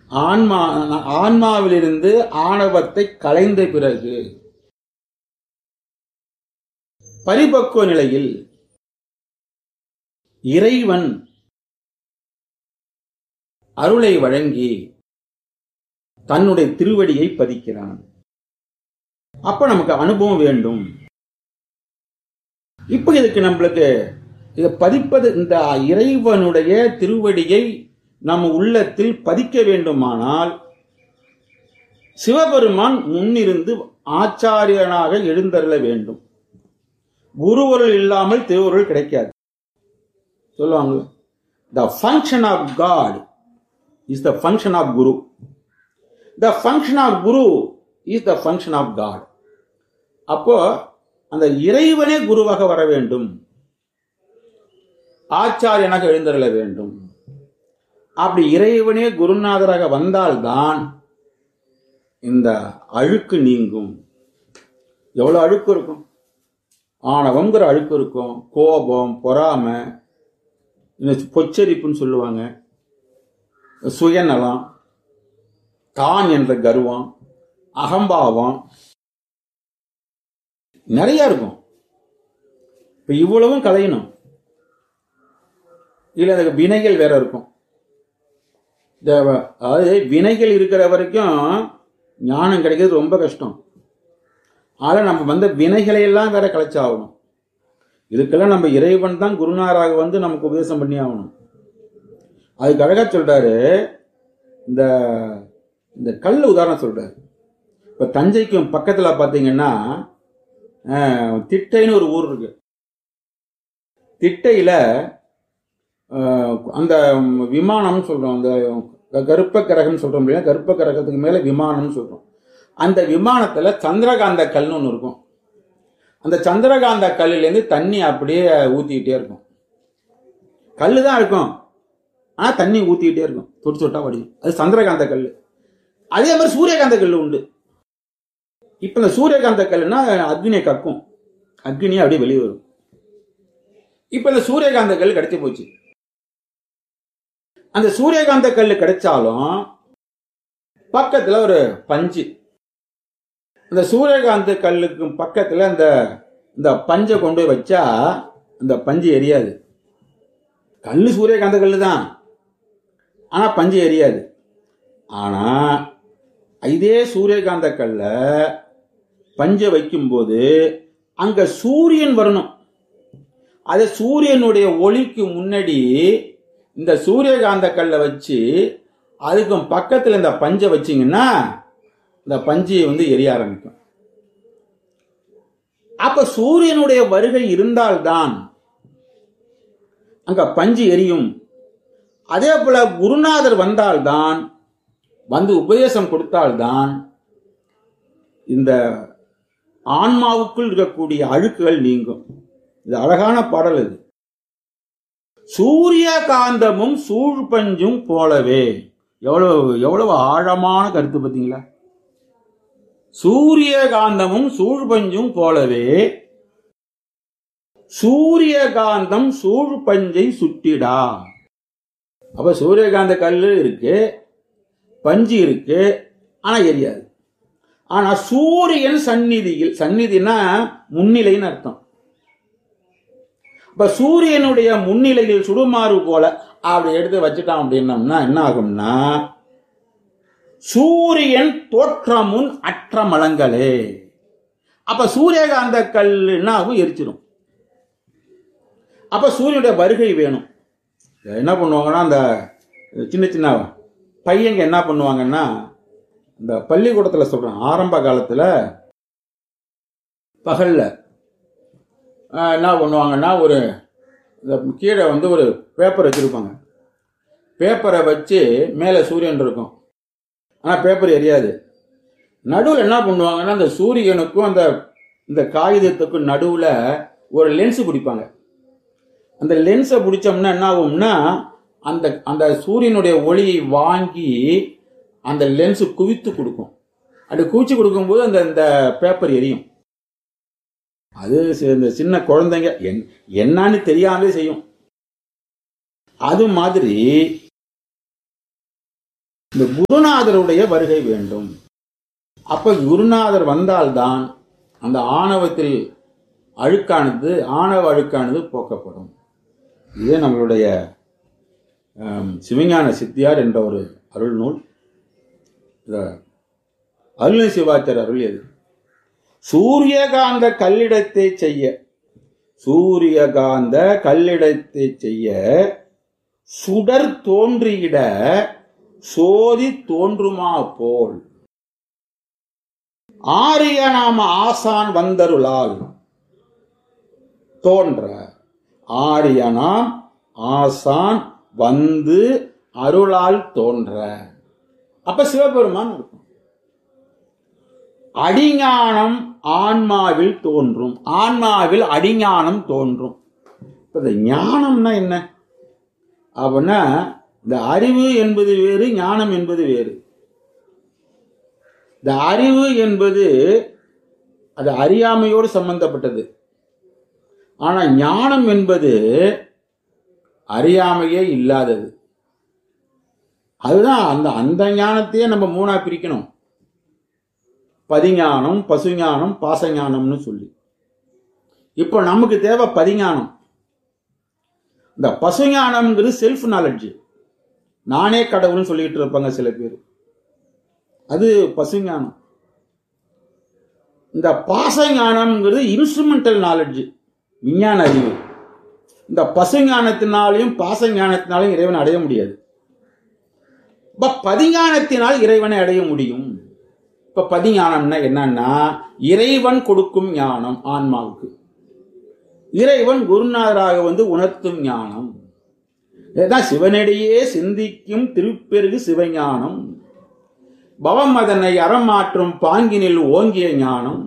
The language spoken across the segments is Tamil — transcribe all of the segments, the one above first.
ஆன்மா ஆன்மாவிலிருந்து ஆணவத்தை களைந்த பிறகு பரிபக்குவ நிலையில் இறைவன் அருளை வழங்கி தன்னுடைய திருவடியை பதிக்கிறான் அப்ப நமக்கு அனுபவம் வேண்டும் இப்ப இதுக்கு நம்மளுக்கு இதை பதிப்பது இந்த இறைவனுடைய திருவடியை நம்ம உள்ளத்தில் பதிக்க வேண்டுமானால் சிவபெருமான் முன்னிருந்து ஆச்சாரியனாக எழுந்தருள வேண்டும் குருவருள் இல்லாமல் திருவருள் கிடைக்காது சொல்லுவாங்க the function of God is the function of guru the function of guru is the function of God அப்போ அந்த இறைவனே குருவாக வர வேண்டும் ஆச்சாரியனாக எழுந்தருள வேண்டும் அப்படி இறைவனே குருநாதராக வந்தால்தான் இந்த அழுக்கு நீங்கும் எவ்வளவு அழுக்கு இருக்கும் ஆணவங்கிற அழுக்கு இருக்கும் கோபம் பொறாமை இன்னும் பொச்சரிப்புன்னு சொல்லுவாங்க சுயநலம் தான் என்ற கர்வம் அகம்பாவம் நிறைய இருக்கும் இப்ப இவ்வளவும் கலையணும் இல்ல அதுக்கு வினைகள் வேற இருக்கும் இந்த அதாவது வினைகள் இருக்கிற வரைக்கும் ஞானம் கிடைக்கிறது ரொம்ப கஷ்டம் ஆனா நம்ம வந்த வினைகளை எல்லாம் வேற கலைச்சாகணும் இதுக்கெல்லாம் நம்ம இறைவன் தான் குருநாராக வந்து நமக்கு உபதேசம் பண்ணி ஆகணும் அதுக்கு அழகா சொல்றாரு இந்த இந்த கல் உதாரணம் சொல்றாரு இப்ப தஞ்சைக்கும் பக்கத்துல பாத்தீங்கன்னா அஹ், திட்டைன்னு ஒரு ஊர் இருக்கு திட்டையில அஹ், அந்த விமானம்னு சொல்றோம் அந்த கருப்ப கிரகம் சொல்றோம் இல்லையா கருப்ப கிரகத்துக்கு மேல விமானம்னு சொல்றோம் அந்த விமானத்துல சந்திரகாந்த கல்னு ஒன்று இருக்கும் அந்த சந்திரகாந்த கல்லுலேருந்து தண்ணி அப்படியே ஊத்திக்கிட்டே இருக்கும் கல்லு தான் இருக்கும் ஆனா தண்ணி ஊத்திக்கிட்டே இருக்கும் தொட்டு தொட்டா வடியும் அது சந்திரகாந்த கல் அதே மாதிரி சூரியகாந்த கல் உண்டு இப்ப இந்த சூரியகாந்த கல்லுனா அக்னியை கக்கும் அக்னியை அப்படியே வெளியே வரும் இப்ப இந்த சூரியகாந்த கல் கிடைச்சி போச்சு அந்த சூரியகாந்த கல் கிடைச்சாலும் பக்கத்துல ஒரு பஞ்சு அந்த சூரியகாந்த கல்லுக்கு பக்கத்துல அந்த இந்த பஞ்சை கொண்டு போய் வச்சா அந்த பஞ்சு எரியாது கல்லு சூரியகாந்த கல்லு தான் ஆனா பஞ்சு எரியாது ஆனா இதே சூரியகாந்த கல்ல பஞ்சை வைக்கும்போது அங்க சூரியன் வரணும் அது சூரியனுடைய ஒளிக்கு முன்னாடி இந்த சூரியகாந்த கல்லை வச்சு அதுக்கும் பக்கத்துல இந்த பஞ்சை வச்சீங்கன்னா இந்த பஞ்சு வந்து எரிய ஆரம்பிக்கும் அப்ப சூரியனுடைய வருகை இருந்தால்தான் அங்க பஞ்சு எரியும் அதே போல குருநாதர் வந்தால்தான் வந்து உபதேசம் கொடுத்தால்தான் இந்த ஆன்மாவுக்குள் இருக்கக்கூடிய அழுக்குகள் நீங்கும் இது அழகான பாடல் இது சூரிய காந்தமும் சூழ்பஞ்சும் போலவே எவ்வளவு எவ்வளவு ஆழமான கருத்து பார்த்தீங்களா சூரிய காந்தமும் சூழ்பஞ்சும் போலவே சூரிய காந்தம் சூழ்பஞ்சை சுட்டிடா அப்ப சூரியகாந்த கல்லு இருக்கு பஞ்சு இருக்கு ஆனா எரியாது ஆனா சூரியன் சந்நிதியில் சந்நிதினா முன்னிலைன்னு அர்த்தம் இப்ப சூரியனுடைய முன்னிலையில் சுடுமாறு போல அப்படி எடுத்து வச்சுட்டான் அப்படின்னம்னா என்ன ஆகும்னா சூரியன் தோற்றமுன் அற்ற மலங்களே அப்ப சூரியகாந்த கல் என்ன ஆகும் எரிச்சிடும் அப்ப சூரியனுடைய வருகை வேணும் என்ன பண்ணுவாங்கன்னா அந்த சின்ன சின்ன பையங்க என்ன பண்ணுவாங்கன்னா இந்த பள்ளிக்கூடத்தில் சொல்றேன் ஆரம்ப காலத்துல பகல்ல ஆஹ், என்ன பண்ணுவாங்கன்னா ஒரு இந்த கீழே வந்து ஒரு பேப்பர் வச்சிருப்பாங்க பேப்பரை வச்சு மேலே சூரியன் இருக்கும் ஆனால் பேப்பர் எரியாது நடுவில் என்ன பண்ணுவாங்கன்னா அந்த சூரியனுக்கும் அந்த இந்த காகிதத்துக்கும் நடுவில் ஒரு லென்ஸ் பிடிப்பாங்க அந்த லென்ஸை பிடிச்சோம்னா என்ன ஆகும்னா அந்த அந்த சூரியனுடைய ஒளியை வாங்கி அந்த லென்ஸ் குவித்து கொடுக்கும் அப்படி குவிச்சு கொடுக்கும்போது அந்த இந்த பேப்பர் எரியும் அது சி- இந்த சின்ன குழந்தைங்க என் என்னன்னு தெரியாமலே செய்யும் அது மாதிரி இந்த குருநாதருடைய வருகை வேண்டும் அப்ப குருநாதர் வந்தால்தான் அந்த ஆணவத்தில் அழுக்கானது ஆணவ அழுக்கானது போக்கப்படும் இதே நம்மளுடைய ஆம், சிவஞான சித்தியார் என்ற ஒரு அருள் நூல் இந்த அருள் சிவாச்சர் அருளியது சூரியகாந்த கல்லிடத்தை செய்ய சூரியகாந்த கல்லிடத்தை செய்ய சுடர் தோன்றியிட சோதி தோன்றுமா போல் ஆரிய நாம ஆசான் வந்தருளால் தோன்ற ஆரியனாம் ஆசான் வந்து அருளால் தோன்ற அப்ப சிவபெருமான் இருக்கும் அடிஞானம் ஆன்மாவில் தோன்றும் ஆன்மாவில் அடிஞானம் தோன்றும் இப்ப இந்த ஞானம்னா என்ன அப்படின்னா இந்த அறிவு என்பது வேறு ஞானம் என்பது வேறு இந்த அறிவு என்பது அது அறியாமையோடு சம்பந்தப்பட்டது ஆனா ஞானம் என்பது அறியாமையே இல்லாதது அதுதான் அந்த அந்த ஞானத்தையே நம்ம மூணா பிரிக்கணும் பதிஞானம் பசுஞானம் பாசஞானம்னு சொல்லி இப்போ நமக்கு தேவை பதிஞானம் இந்த பசுஞானம்ங்கிறது செல்ஃப் நாலெட்ஜ் நானே கடவுள்னு சொல்லிட்டு இருப்பாங்க சில பேர் அது பசுஞானம் இந்த பாசஞானம்ங்கிறது இன்ஸ்ட்ருமெண்டல் நாலெட்ஜ் விஞ்ஞான அறிவு இந்த பசுஞானத்தினாலையும் பாசஞானத்தினாலையும் இறைவனை அடைய முடியாது இப்ப பதிஞானத்தினால் இறைவனை அடைய முடியும் இப்ப பதிஞானம்னா என்னன்னா இறைவன் கொடுக்கும் ஞானம் ஆன்மாவுக்கு இறைவன் குருநாதராக வந்து உணர்த்தும் ஞானம் இதுதான் சிவனடியே சிந்திக்கும் திருப்பெருகு சிவஞானம் பவம் அதனை அறமாற்றும் பாங்கினில் ஓங்கிய ஞானம்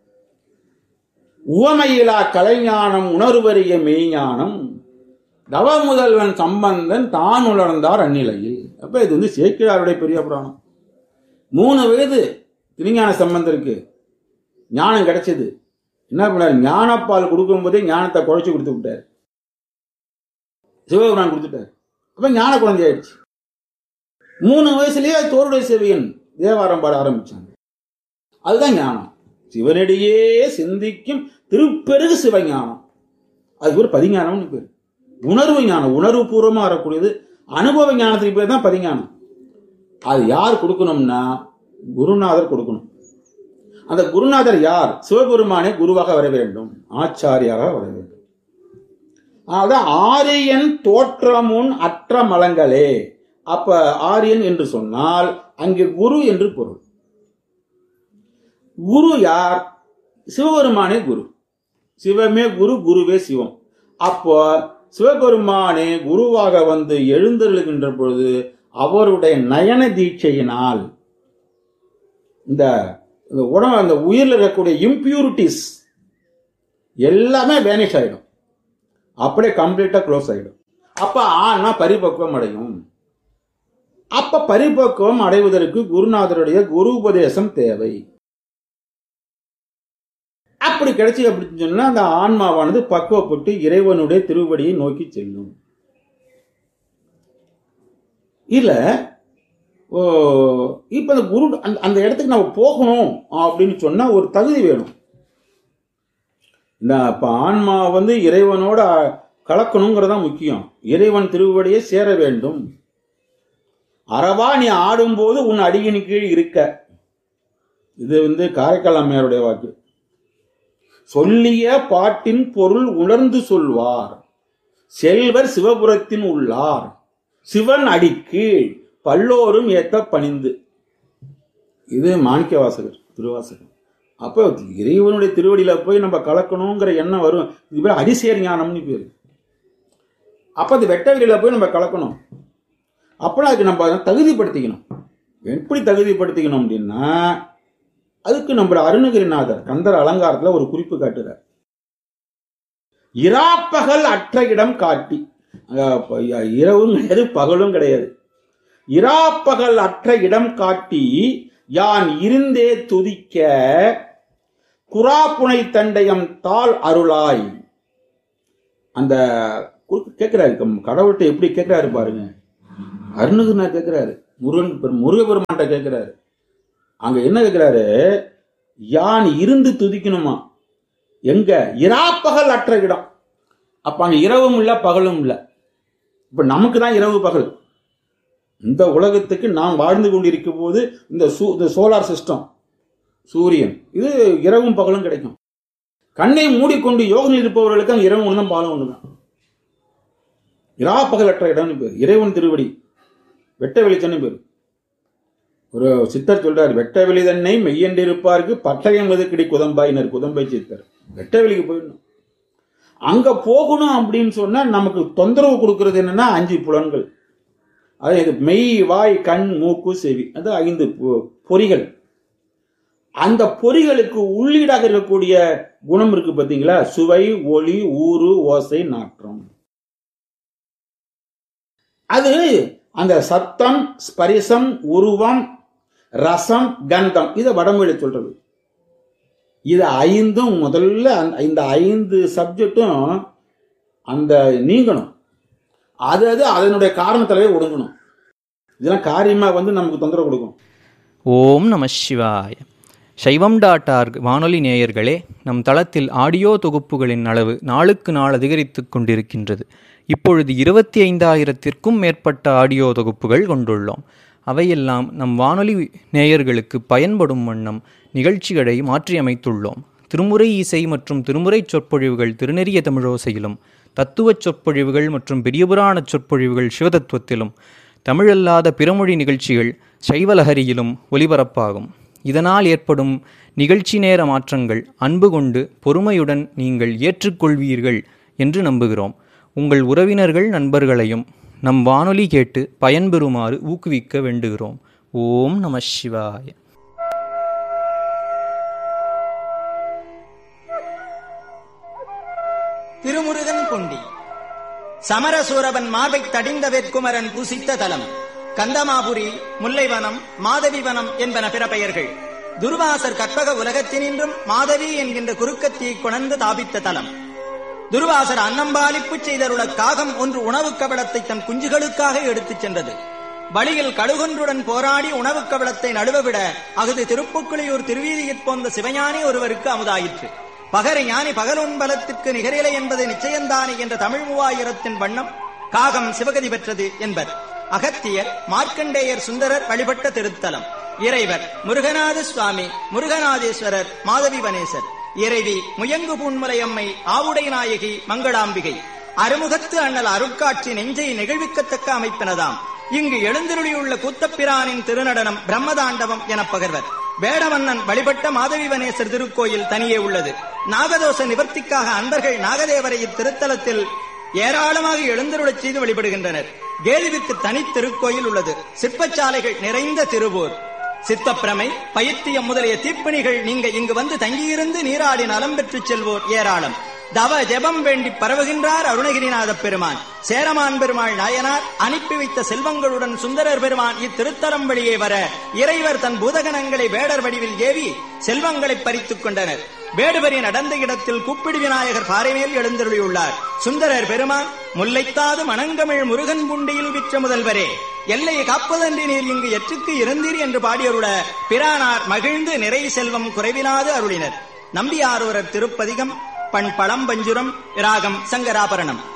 உவமையிலா கலைஞானம் உணர்வறிய மெய்ஞானம் தவ முதல்வன் சம்பந்தன் தான் உணர்ந்தார் அந்நிலையில் அப்ப இது வந்து சேக்கிழாருடைய பெரிய புராணம் மூணு வயது திருஞான சம்பந்தருக்கு ஞானம் கிடைச்சது என்ன பண்ணார் ஞானப்பால் கொடுக்கும்போதே ஞானத்தை குழைச்சு கொடுத்து விட்டார் சிவபெருமான் கொடுத்துட்டார் அப்ப ஞான குழந்தை ஆயிடுச்சு மூணு வயசுலயே தோருடைய செவியன் தேவாரம் பாட ஆரம்பிச்சாங்க அதுதான் ஞானம் சிவனடியே சிந்திக்கும் திருப்பெருகு சிவஞானம் அதுக்கு ஒரு பதிஞானம்னு பேர் உணர்வு ஞானம் உணர்வு பூர்வமா வரக்கூடியது அனுபவ ஞானத்துக்கு பேர் தான் பதிஞானம் அது யார் கொடுக்கணும்னா குருநாதர் கொடுக்கணும் அந்த குருநாதர் யார் சிவபெருமானே குருவாக வர வேண்டும் ஆச்சாரியாக வர வேண்டும் அதான் ஆரியன் தோற்றமுன் அற்ற மலங்களே அப்ப ஆரியன் என்று சொன்னால் அங்கே குரு என்று பொருள் குரு யார் சிவபெருமானே குரு சிவமே குரு குருவே சிவம் அப்போ சிவபெருமானே குருவாக வந்து எழுந்தருளுகின்ற பொழுது அவருடைய நயன தீட்சையினால் இந்த இந்த உடம்பு அந்த உயிரில் இருக்கக்கூடிய இம்பியூரிட்டிஸ் எல்லாமே வேனிஷ் ஆயிடும் அப்படியே கம்ப்ளீட்டா க்ளோஸ் ஆயிடும் அப்ப ஆனா பரிபக்குவம் அடையும் அப்ப பரிபக்குவம் அடைவதற்கு குருநாதருடைய குரு உபதேசம் தேவை அப்படி கிடைச்சி அப்படின்னு சொன்னா அந்த ஆன்மாவானது பக்குவப்பட்டு இறைவனுடைய திருவடியை நோக்கி செல்லும் இல்ல ஓ, இப்ப அந்த குரு அந்த அந்த இடத்துக்கு நம்ம போகணும் அப்படின்னு சொன்னா ஒரு தகுதி வேணும் இந்த இப்ப ஆன்மா வந்து இறைவனோட கலக்கணுங்கிறதா முக்கியம் இறைவன் திருவடியை சேர வேண்டும் அறவா நீ ஆடும்போது உன் அடியின் கீழ் இருக்க இது வந்து காரைக்கால் அம்மையாருடைய வாக்கு சொல்லிய பாட்டின் பொருள் உணர்ந்து சொல்வார் செல்வர் சிவபுரத்தின் உள்ளார் சிவன் அடிக்கீழ் பல்லோரும் ஏத்த பணிந்து இது மாணிக்க வாசகர் திருவாசகர் அப்போ இறைவனுடைய திருவடியில போய் நம்ம கலக்கணுங்கிற எண்ணம் வரும் இது பேர் அதிசேர் ஞானம்னு பேரு அப்ப அது வெட்ட வெளியில போய் நம்ம கலக்கணும் அப்போ அதுக்கு நம்ம அதை தகுதிப்படுத்திக்கணும் எப்படி தகுதிப்படுத்திக்கணும் அப்படின்னா அதுக்கு நம்ம அருணகிரிநாதர் கந்தர் அலங்காரத்துல ஒரு குறிப்பு காட்டுறார் இராப்பகல் அற்ற இடம் காட்டி அங்க ப- இரவும் கிடையாது பகலும் கிடையாது இராப்பகல் அற்ற இடம் காட்டி யான் இருந்தே துதிக்க குராப்புனை தண்டயம் தாள் அருளாய் அந்த கு- கேக்குறாரு கம்- கடவுள்கிட்ட எப்படி கேட்கிறாரு பாருங்க அருணகிரிநாத் கேட்கிறாரு முருகன் பெரு- முருகப்பெருமான்கிட்ட கேட்கிறாரு அங்க என்ன கேட்கிறாரு யான் இருந்து துதிக்கணுமா எங்க இராப்பகல் அற்ற இடம் அப்ப அங்க இரவும் இல்ல பகலும் இல்ல இப்ப நமக்கு தான் இரவு பகல் இந்த உலகத்துக்கு நாம் வாழ்ந்து கொண்டிருக்கும் போது இந்த சூ இந்த சோலார் சிஸ்டம் சூரியன் இது இரவும் பகலும் கிடைக்கும் கண்ணை மூடிக்கொண்டு யோகம் இருப்பவர்களுக்கு அங்க இரவு ஒன்று தான் பகலும் ஒன்று தான் இரா பகலற்ற இடம்னு பேர் இறைவன் திருவடி வெட்ட வெளிச்சன்னு பேர் ஒரு சித்தர் சொல்றார் வெட்ட வெளி தன்னை மெய்யென்றிருப்பாருக்கு பட்டயம் எதுக்கடி குதம்பாயினர் குதம்பை சித்தர் வெட்ட வெளிக்கு போயிடணும் அங்க போகணும் அப்படின்னு சொன்னா நமக்கு தொந்தரவு கொடுக்கறது என்னன்னா அஞ்சு புலன்கள் அது இது மெய் வாய் கண் மூக்கு செவி அது ஐந்து பொ- பொறிகள் அந்த பொறிகளுக்கு உள்ளீடாக இருக்கக்கூடிய குணம் இருக்கு பாத்தீங்களா சுவை ஒளி ஊறு ஓசை நாற்றம் அது அந்த சத்தம் ஸ்பரிசம் உருவம் ரசம் கந்தம் இதை வடமொழி சொல்றது இது ஐந்தும் முதல்ல அந்த- இந்த ஐந்து சப்ஜெக்டும் அந்த நீங்கணும் அது அது அதனுடைய காரணத்திலே ஒடுங்கணும் இதெல்லாம் காரியமா வந்து நமக்கு தொந்தரவு கொடுக்கும் ஓம் நம சிவாய சைவம் டாட் ஆர்க் வானொலி நேயர்களே நம் தளத்தில் ஆடியோ தொகுப்புகளின் அளவு நாளுக்கு நாள் அதிகரித்து கொண்டிருக்கின்றது இப்பொழுது இருபத்தி ஐந்தாயிரத்திற்கும் மேற்பட்ட ஆடியோ தொகுப்புகள் கொண்டுள்ளோம் அவையெல்லாம் நம் வானொலி நேயர்களுக்கு பயன்படும் வண்ணம் நிகழ்ச்சிகளை மாற்றியமைத்துள்ளோம் திருமுறை இசை மற்றும் திருமுறை சொற்பொழிவுகள் திருநெறிய தமிழோசையிலும் தத்துவச் சொற்பொழிவுகள் மற்றும் பெரியபுராண சொற்பொழிவுகள் சிவதத்துவத்திலும் தமிழல்லாத பிறமொழி நிகழ்ச்சிகள் சைவலஹரியிலும் ஒலிபரப்பாகும் இதனால் ஏற்படும் நிகழ்ச்சி நேர மாற்றங்கள் அன்பு கொண்டு பொறுமையுடன் நீங்கள் ஏற்றுக்கொள்வீர்கள் என்று நம்புகிறோம் உங்கள் உறவினர்கள் நண்பர்களையும் நம் வானொலி கேட்டு பயன்பெறுமாறு ஊக்குவிக்க வேண்டுகிறோம் ஓம் நம சிவாய திருமுருகன் கொண்டி சமரசூரவன் மார்பைத் தடிந்த வெற்குமரன் பூசித்த தலம் கந்தமாபுரி முல்லைவனம் மாதவிவனம் என்பன பிற பெயர்கள் துர்வாசர் கற்பக உலகத்தினின்றும் மாதவி என்கின்ற குறுக்கத்தியை கொணர்ந்து தாபித்த தலம் துர்வாசர் அன்னம்பாலிப்பு செய்தருள காகம் ஒன்று உணவுக் கபடத்தை தன் குஞ்சுகளுக்காக எடுத்துச் சென்றது வழியில் கடுகொன்றுடன் போராடி உணவுக் கபடத்தை நழுவவிட அகுது திருப்புக்குளியூர் திருவீதியிற் போந்த சிவஞானி ஒருவருக்கு அமுதாயிற்று பகர ஞானி பகலுன்பலத்திற்கு நிகரில்லை என்பது நிச்சயந்தானே என்ற தமிழ் மூவாயிரத்தின் வண்ணம் காகம் சிவகதி பெற்றது என்பர் அகத்தியர் மார்க்கண்டேயர் சுந்தரர் வழிபட்ட திருத்தலம் இறைவர் முருகநாத சுவாமி முருகநாதேஸ்வரர் மாதவிவனேசர் இறைவி முயங்கு பூன்முலையம்மை ஆவுடை நாயகி மங்களாம்பிகை அருமுகத்து அண்ணல் அருட்காட்சி நெஞ்சை நெகிழ்விக்கத்தக்க அமைப்பினதாம் இங்கு எழுந்தருளியுள்ள கூத்தப்பிரானின் திருநடனம் பிரம்மதாண்டவம் எனப் பகர்வர் வேடவண்ணன் வழிபட்ட மாதவிவனேசர் திருக்கோயில் தனியே உள்ளது நாகதோஷ நிவர்த்திக்காக அன்பர்கள் நாகதேவரை இத்திருத்தலத்தில் ஏராளமாக எழுந்தருளச் செய்து வழிபடுகின்றனர் கேதுவிற்கு தனி திருக்கோயில் உள்ளது சிற்பச்சாலைகள் நிறைந்த திருவூர் சித்தப்பிரமை பயித்தியம் முதலிய தீப்பணிகள் நீங்க இங்கு வந்து தங்கியிருந்து நீராடி நலம் பெற்றுச் செல்வோர் ஏராளம் தவ ஜெபம் வேண்டி பரவுகின்றார் அருணகிரிநாத பெருமான் சேரமான் பெருமாள் நாயனார் அனுப்பி வைத்த செல்வங்களுடன் சுந்தரர் பெருமான் இத்திருத்தலம் வழியே வர இறைவர் தன் பூதகணங்களை வேடர் வடிவில் ஏவி செல்வங்களை பறித்துக் கொண்டனர் வேடுவரி நடந்த இடத்தில் கூப்பிடு விநாயகர் பாறைமேல் எழுந்தருளியுள்ளார் சுந்தரர் பெருமான் முல்லைத்தாது மணங்கமிழ் முருகன் புண்டியில் விற்ற முதல்வரே எல்லையை காப்பதன்றி நீர் இங்கு எற்றுக்கு இருந்தீர் என்று பாடியருள பிரானார் மகிழ்ந்து நிறை செல்வம் குறைவிலாது அருளினர் நம்பியாரூரர் திருப்பதிகம் பண் பழம்பஞ்சுரம் ராகம் சங்கராபரணம்